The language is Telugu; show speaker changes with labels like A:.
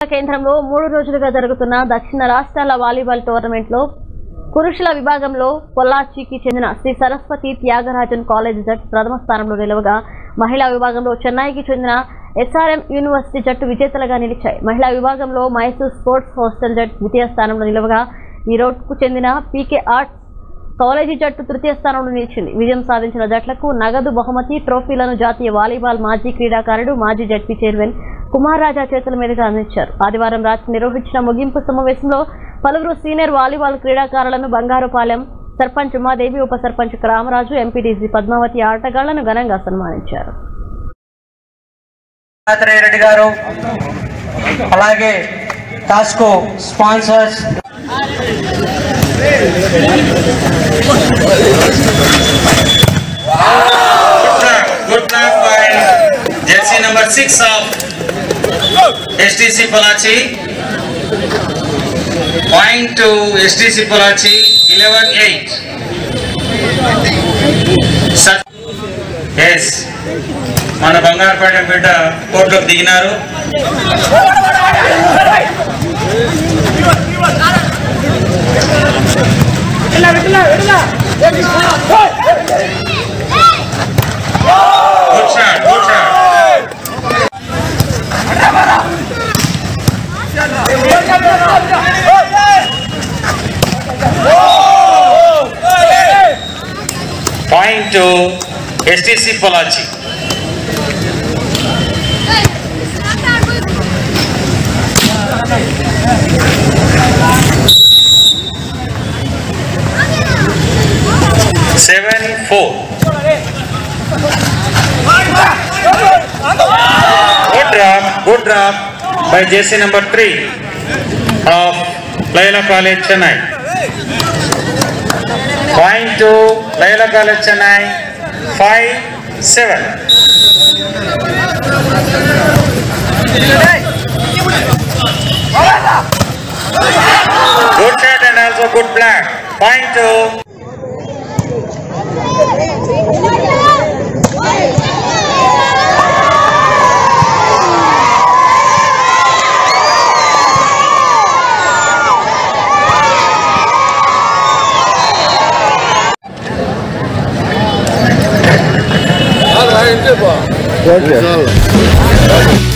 A: కేంద్రంలో మూడు రోజులుగా జరుగుతున్న దక్షిణ రాష్ట్రాల వాలీబాల్ టోర్నమెంట్లో పురుషుల విభాగంలో పొల్లాచికి చెందిన శ్రీ సరస్వతి త్యాగరాజన్ కాలేజ్ జట్టు ప్రథమ స్థానంలో నిలవగా మహిళా విభాగంలో చెన్నైకి చెందిన ఎస్ఆర్ఎం యూనివర్సిటీ జట్టు విజేతలుగా నిలిచాయి మహిళా విభాగంలో మైసూర్ స్పోర్ట్స్ హాస్టల్ జట్టు ద్వితీయ స్థానంలో నిలవగా ఈరోడ్కు చెందిన పీకే ఆర్ట్స్ కాలేజీ జట్టు తృతీయ స్థానంలో నిలిచింది విజయం సాధించిన జట్లకు నగదు బహుమతి ట్రోఫీలను జాతీయ వాలీబాల్ మాజీ క్రీడాకారుడు మాజీ జడ్పీ చైర్మన్ కుమార్ రాజా చేతుల మీదుగా అందించారు ఆదివారం రాత్రి నిర్వహించిన ముగింపు సమావేశంలో పలువురు సీనియర్ వాలీబాల్ క్రీడాకారులను బంగారుపాలెం సర్పంచ్ ఉమాదేవి ఉప సర్పంచ్ రామరాజు ఎంపీటీసీ పద్మావతి ఆటగాళ్లను ఘనంగా సన్మానించారు
B: దత్తాత్రేయ రెడ్డి గారు అలాగే Tasco sponsors
C: Good luck by jersey number six of STC Palachi. Point to STC Palachi, eleven eight. Yes మన బంగారుపేట బిడ్డ కోర్టులోకి దిగినారు good shot good shot point to STC Pollachi seven four Good drop, good drop by JC number three of Laila College Chennai. Point to Laila College Chennai, five, seven. Good shot and also good block. Point to
D: okay